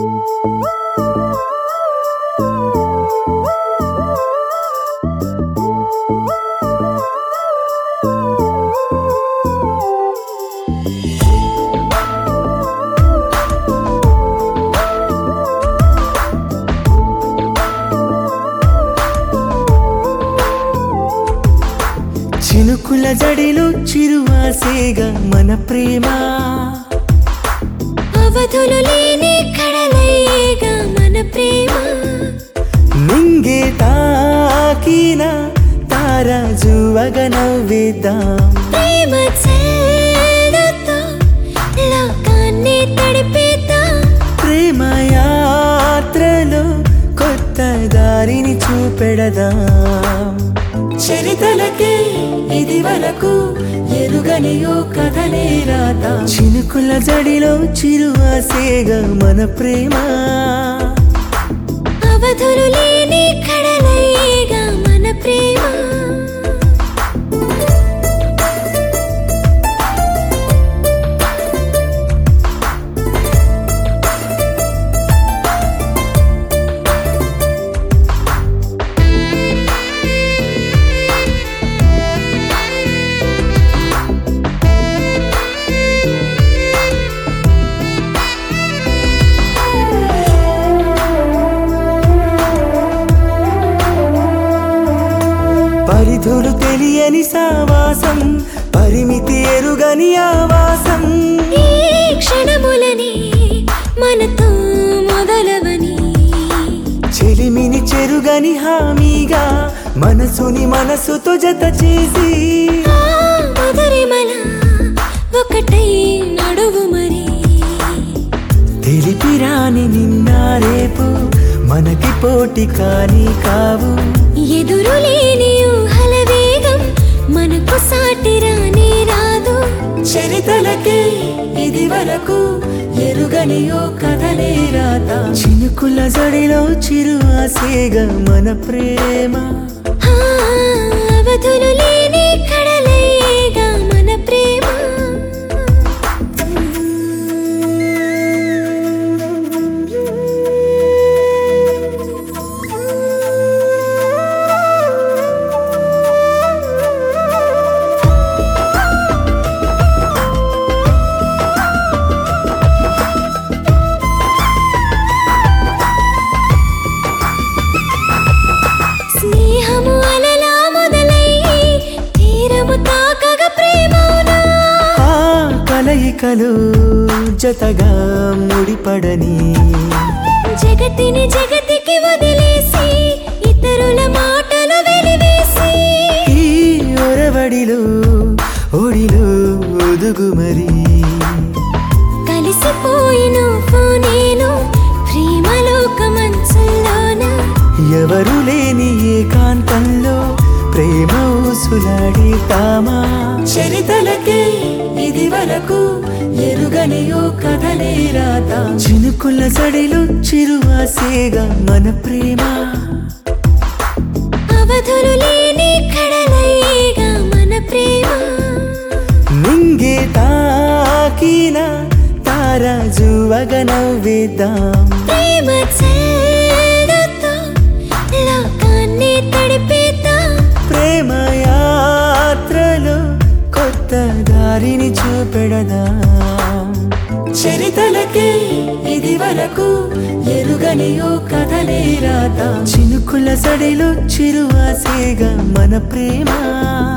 చినుకుల జడిలో చిరువాసేగా మన ప్రేమ అవధులు లేని కడలయ్యేగా మన ప్రేమ నింగే తాకిన తారాజువగ నవ్వేద్దాం ప్రేమ చెల్లుతో లోకాన్ని తడిపేద్దాం ప్రేమ యాత్రలో కొత్త దారిని చూపెడదాం చరితలకే ఇది వరకు ఎరుగని ఓ కథనే రాత చినుకుల జడిలో చిరువాసేగా మన ప్రేమ అవధులు లేని కడలయ్యేగా మన ప్రేమ పరిధులు తెలియని సావాసం పరిమితి ఎరుగని ఆవాసం ఈ క్షణములని మనతో మొదలవని చెలిమిని చెరుగని హామీగా మనసుని మనసుతో జత చేసి ఆ మధురిమల ఒకటై నడువు మరి తెలిపిరాని నిన్న రేపు మనకి పోటీ కానీ కావు ఎదురు లేని ఊహల వేగం మనకు సాటి రానే రాదు చరితలకే ఇది వరకు ఎరుగని ఓ కథనే రాత చినుకుల జడిలో చిరువాసేగా మన ప్రేమ ఆ, అవధులు లేని కడలయ్యేగా మన ప్రేమ స్నేహము అలలా మొదలయ్యి తీరము తాకగ ప్రేమవునా ఆ కలయికలు జతగా ముడిపడని జగతిని జగతికి వదిలేసి ఇతరుల మాటలు వెలివేసి ఈ ఒరవడిలో ఒడిలో ఒదుగు మరి కలిసిపోయిన నేను ప్రేమలోక మంచుల్లోన ఎవరు లేని ఏకాంతంలో ప్రేమ ఊసులాడి తామా చరితలకే ఇది వరకు ఎరుగని ఓ కథనే రాత చినుకుల జడిలో చిరువాసేగా మన ప్రేమ అవధులు లేని కడలయ్యేగా మన ప్రేమ నింగే తాకిన తారాజువగ నవ్వేద్దాం ప్రేమ చెల్లుతో లోకాన్ని తడిపేద్దాం ప్రేమ యాత్రలో కొత్త దారిని చూపెడదాం చరితలకే ఇది వరకు ఎరుగని ఓ కథనే రాత చినుకుల సడిలో చిరువాసేగా మన ప్రేమ